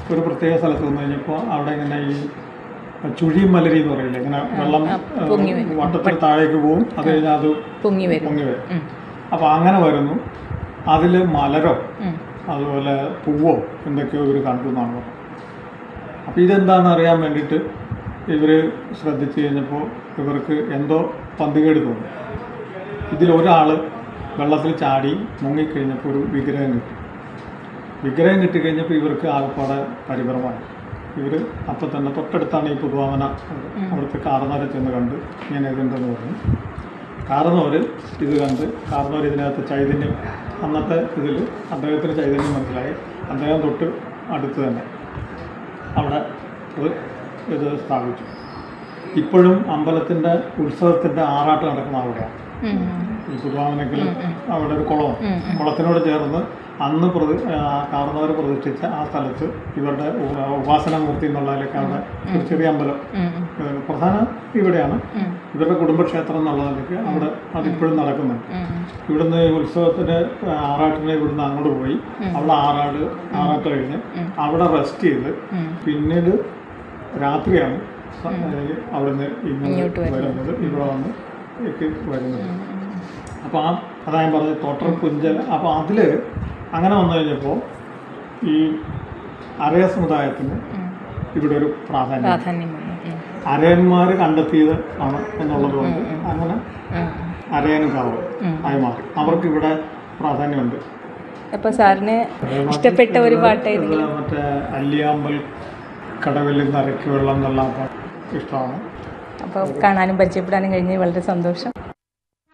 ഒരു പ്രത്യേക സ്ഥലത്ത് വന്നു കഴിഞ്ഞപ്പോൾ അവിടെ ഇങ്ങനെ ഈ ചുഴിയും മലരി എന്ന് പറയില്ലേ ഇങ്ങനെ വെള്ളം പൊങ്ങി ഏഹ്, വട്ടത്തിൽ താഴേക്ക് പോവും അത് കഴിഞ്ഞാൽ അത് പൊങ്ങി വരും പൊങ്ങി വരും ഉം. അപ്പോൾ അങ്ങനെ വരുന്നു അതിൽ മലരോ ഉം. അതുപോലെ പൂവോ എന്തൊക്കെയോ ഇവർ കണ്ടു എന്നാണ് പറഞ്ഞത് അപ്പോൾ ഇതെന്താണെന്ന് അറിയാൻ വേണ്ടിയിട്ട് ഇവർ ശ്രദ്ധിച്ചു കഴിഞ്ഞപ്പോൾ ഇവർക്ക് എന്തോ പന്തികേട് തോന്നി ഇതിലൊരാൾ വെള്ളത്തിൽ ചാടി മുങ്ങിക്കഴിഞ്ഞപ്പോൾ ഒരു വിഗ്രഹം കിട്ടി വിഗ്രഹം കിട്ടിക്കഴിഞ്ഞപ്പോൾ ഇവർക്ക് ആകപ്പാടെ പരിഭ്രമമായി ഇവർ അപ്പം തന്നെ തൊട്ടടുത്താണ് ഈ പുതുവാമന അവിടുത്തെ കാർന്നവരെ ചെന്ന് കണ്ട് ഇങ്ങനെ ഇതുണ്ടെന്ന് പറഞ്ഞു കാർന്നവർ ഇത് കണ്ട് കാർന്നവർ ഇതിനകത്ത് ചൈതന്യം അന്നത്തെ ഇതിൽ അദ്ദേഹത്തിന് ചൈതന്യം മനസ്സിലായി അദ്ദേഹം തൊട്ട് അടുത്ത് തന്നെ അവിടെ ഒരു ഇത് സ്ഥാപിച്ചു ഇപ്പോഴും അമ്പലത്തിൻ്റെ ഉത്സവത്തിൻ്റെ ആറാട്ട് നടക്കുന്ന അവിടെയാണ് ഉം. ഈ പുതുവാമനക്കിൽ അവിടെ ഒരു കുളമാണ് കുളത്തിനോട് ചേർന്ന് അന്ന് പ്രതി കാർന്നവർ പ്രതിഷ്ഠിച്ച ആ സ്ഥലത്ത് ഇവരുടെ ഉ- ഉപാസനാമൂർത്തി എന്നുള്ളതിലൊക്കെ അവിടെ ഒരു ചെറിയ അമ്പലം ഉം. ഏഹ് പ്രധാന ഇവിടെയാണ് ഉം. ഇവരുടെ കുടുംബക്ഷേത്രം എന്നുള്ളതിലേക്ക് അവിടെ അതിപ്പോഴും നടക്കുന്നുണ്ട് ഉം. ഇവിടുന്ന് ഈ ഉത്സവത്തിന് ആറാട്ടിന് ഇവിടുന്ന് അങ്ങോട്ട് പോയി അവിടെ ആറാട് ആറാട്ട് കഴിഞ്ഞ് അവിടെ റെസ്റ്റ് ചെയ്ത് ഉം. പിന്നീട് രാത്രിയാണ് സ- ഏഹ് അവിടുന്ന് ഇങ്ങോട്ട് ഇങ്ങോട്ട് വരുന്നത് ഇവിടെ വന്ന് ഒക്കെ വരുന്നത് അപ്പോൾ ആ അതാ ഞാൻ പറഞ്ഞത് തോട്ടർ പുഞ്ചൽ അപ്പോൾ അതിൽ അങ്ങനെ വന്നു കഴിഞ്ഞപ്പോൾ ഈ അരയ സമുദായത്തിന് ഇവിടെ ഒരു പ്രാധാന്യം പ്രാധാന്യം വന്നു. ഉം. അരയന്മാർ കണ്ടെത്തിയത് ആണ് എന്നുള്ളത് കൊണ്ട് അങ്ങനെ ഉം. അരയനും കാവ് ആയി മാറി അവർക്ക് ഇവിടെ പ്രാധാന്യമുണ്ട് അപ്പൊ സാറിന് ഇഷ്ടപ്പെട്ട ഒരു പാട്ട് ഇത് മറ്റേ അല്ലിയാമ്പൽ കടവിൽ നരക്ക് വെള്ളം എന്നുള്ള ആ പാട്ട് ഇഷ്ടമാണ് അപ്പോൾ കാണാനും പരിചയപ്പെടാനും കഴിഞ്ഞ് വളരെ സന്തോഷം